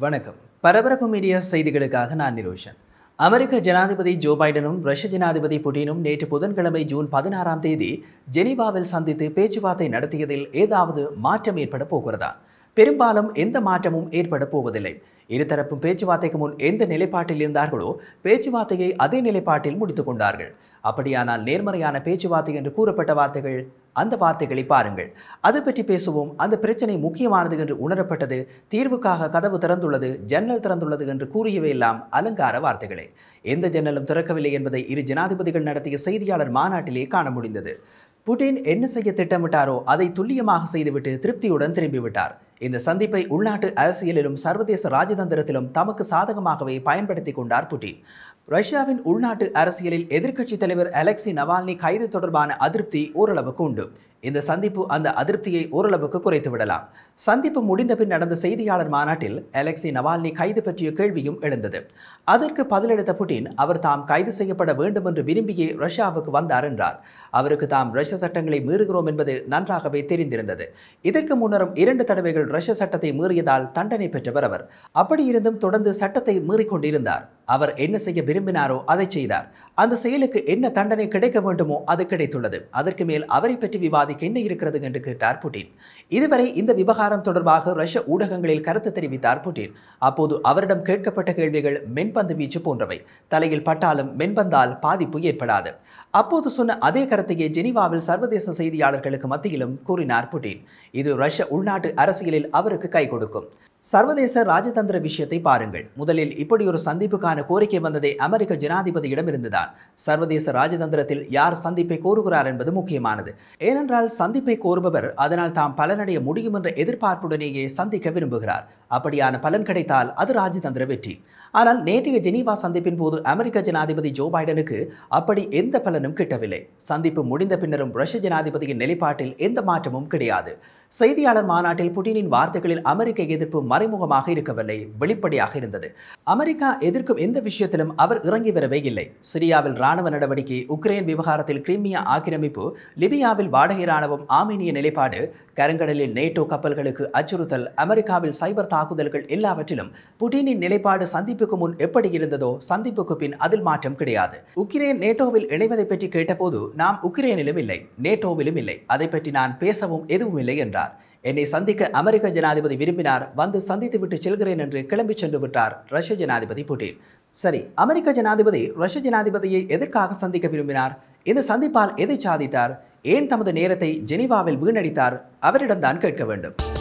வணக்கம் பரபரப்பு மீடியா செய்திகளுக்காக நான் நிரோஷன் அமெரிக்க ஜனாதிபதி ஜோ பைடனும் ரஷ்ய ஜனாதிபதி புட்டினும் நேற்று புதன்கிழமை ஜூன் பதினாறாம் தேதி ஜெனீவாவில் சந்தித்து பேச்சுவார்த்தை நடத்தியதில் ஏதாவது மாற்றம் ஏற்பட போகிறதா பெரும்பாலும் எந்த மாற்றமும் ஏற்பட போவதில்லை இருதரப்பும் பேச்சுவார்த்தைக்கு முன் எந்த நிலைப்பாட்டில் இருந்தார்களோ பேச்சுவார்த்தையை அதே நிலைப்பாட்டில் முடித்துக் கொண்டார்கள் அப்படியானால் நேர்மறையான பேச்சுவார்த்தை என்று கூறப்பட்ட வார்த்தைகள் அந்த வார்த்தைகளை பாருங்கள் அது பற்றி பேசுவோம் அந்த பிரச்சனை முக்கியமானது என்று உணரப்பட்டது தீர்வுக்காக கதவு திறந்துள்ளது ஜன்னல் திறந்துள்ளது என்று கூறியவை எல்லாம் அலங்கார வார்த்தைகளே எந்த ஜன்னலும் திறக்கவில்லை என்பதை இரு ஜனாதிபதிகள் நடத்திய செய்தியாளர் மாநாட்டிலே காண முடிந்தது புட்டின் என்ன செய்ய திட்டமிட்டாரோ அதை துல்லியமாக செய்துவிட்டு திருப்தியுடன் திரும்பிவிட்டார் இந்த சந்திப்பை உள்நாட்டு அரசியலிலும் சர்வதேச ராஜதந்திரத்திலும் தமக்கு சாதகமாகவே பயன்படுத்தி கொண்டார் புட்டின் ரஷ்யாவின் உள்நாட்டு அரசியலில் எதிர்க்கட்சி தலைவர் அலெக்சி நவால்னி கைது தொடர்பான அதிருப்தி ஓரளவுக்கு உண்டு இந்த சந்திப்பு அந்த அதிருப்தியை ஓரளவுக்கு குறைத்து விடலாம் சந்திப்பு முடிந்த பின் நடந்த செய்தியாளர் மாநாட்டில் அலெக்சி நவால்னி கைது பற்றிய கேள்வியும் எழுந்தது அதற்கு பதிலளித்த புட்டின் அவர் தாம் கைது செய்யப்பட வேண்டும் என்று விரும்பியே ரஷ்யாவுக்கு வந்தார் என்றார் அவருக்கு தாம் ரஷ்ய சட்டங்களை மீறுகிறோம் என்பது நன்றாகவே தெரிந்திருந்தது இதற்கு முன்னரும் இரண்டு தடவைகள் ரஷ்ய சட்டத்தை மீறியதால் தண்டனை பெற்றவர் அவர் அப்படி இருந்தும் தொடர்ந்து சட்டத்தை மீறிக்கொண்டிருந்தார் அவர் என்ன செய்ய விரும்பினாரோ அதை செய்தார் அந்த செயலுக்கு என்ன தண்டனை கிடைக்க வேண்டுமோ அது கிடைத்துள்ளது அதற்கு மேல் அவரை பற்றி விவாதிக்க என்ன இருக்கிறது என்று கேட்டார் புட்டின் இதுவரை இந்த விவகாரம் தொடர்பாக ரஷ்ய ஊடகங்களில் கருத்து தெரிவித்தார் புட்டின் அப்போது அவரிடம் கேட்கப்பட்ட கேள்விகள் மென்பந்து வீச்சு போன்றவை தலையில் பட்டாலும் மென்பந்தால் பாதிப்பு ஏற்படாது அப்போது சொன்ன அதே கருத்தையே ஜெனீவாவில் சர்வதேச செய்தியாளர்களுக்கு மத்தியிலும் கூறினார் புட்டின் இது ரஷ்ய உள்நாட்டு அரசியலில் அவருக்கு கை கொடுக்கும் சர்வதேச ராஜதந்திர விஷயத்தை பாருங்கள் முதலில் இப்படி ஒரு சந்திப்புக்கான கோரிக்கை வந்ததே அமெரிக்க ஜனாதிபதியிடம் இருந்துதான் சர்வதேச ராஜதந்திரத்தில் யார் சந்திப்பை கோருகிறார் என்பது முக்கியமானது ஏனென்றால் சந்திப்பை கோருபவர் அதனால் தாம் பலனடைய முடியும் என்ற எதிர்பார்ப்புடனேயே சந்திக்க விரும்புகிறார் அப்படியான பலன் கிடைத்தால் அது ராஜதந்திர வெற்றி ஆனால் நேற்றைய ஜெனீவா சந்திப்பின் போது அமெரிக்க ஜனாதிபதி ஜோ பைடனுக்கு அப்படி எந்த பலனும் கிட்டவில்லை சந்திப்பு முடிந்த பின்னரும் ரஷ்ய ஜனாதிபதியின் நிலைப்பாட்டில் எந்த மாற்றமும் கிடையாது செய்தியாளர் மாநாட்டில் புட்டினின் வார்த்தைகளில் அமெரிக்க எதிர்ப்பு மறைமுகமாக இருக்கவில்லை வெளிப்படையாக இருந்தது அமெரிக்கா எதிர்க்கும் எந்த விஷயத்திலும் அவர் இறங்கி வரவே இல்லை சிரியாவில் ராணுவ நடவடிக்கை உக்ரைன் விவகாரத்தில் கிரிமியா ஆக்கிரமிப்பு லிபியாவில் வாடகை ராணுவம் ஆமீனிய நிலைப்பாடு கருங்கடலில் நேட்டோ கப்பல்களுக்கு அச்சுறுத்தல் அமெரிக்காவில் சைபர் தாக்குதல்கள் எல்லாவற்றிலும் புட்டினின் நிலைப்பாடு சந்திப்புக்கு முன் எப்படி இருந்ததோ சந்திப்புக்கு பின் அதில் மாற்றம் கிடையாது உக்ரைன் நேட்டோவில் இணைவதை பற்றி கேட்டபோது நாம் உக்ரைனிலும் இல்லை நேட்டோவிலும் இல்லை அதை பற்றி நான் பேசவும் எதுவும் இல்லை என்றார் என்னை சந்திக்க அமெரிக்க ஜனாதிபதி விரும்பினார் வந்து சந்தித்து விட்டு செல்கிறேன் என்று கிளம்பி சென்று விட்டார் ரஷ்ய ஜனாதிபதி புட்டின் சரி அமெரிக்க ஜனாதிபதி ரஷ்ய ஜனாதிபதியை எதற்காக சந்திக்க விரும்பினார் இந்த சந்திப்பால் எதை சாதித்தார் ஏன் தமது நேரத்தை ஜெனீவாவில் வீணடித்தார் அவரிடம்தான் கேட்க வேண்டும்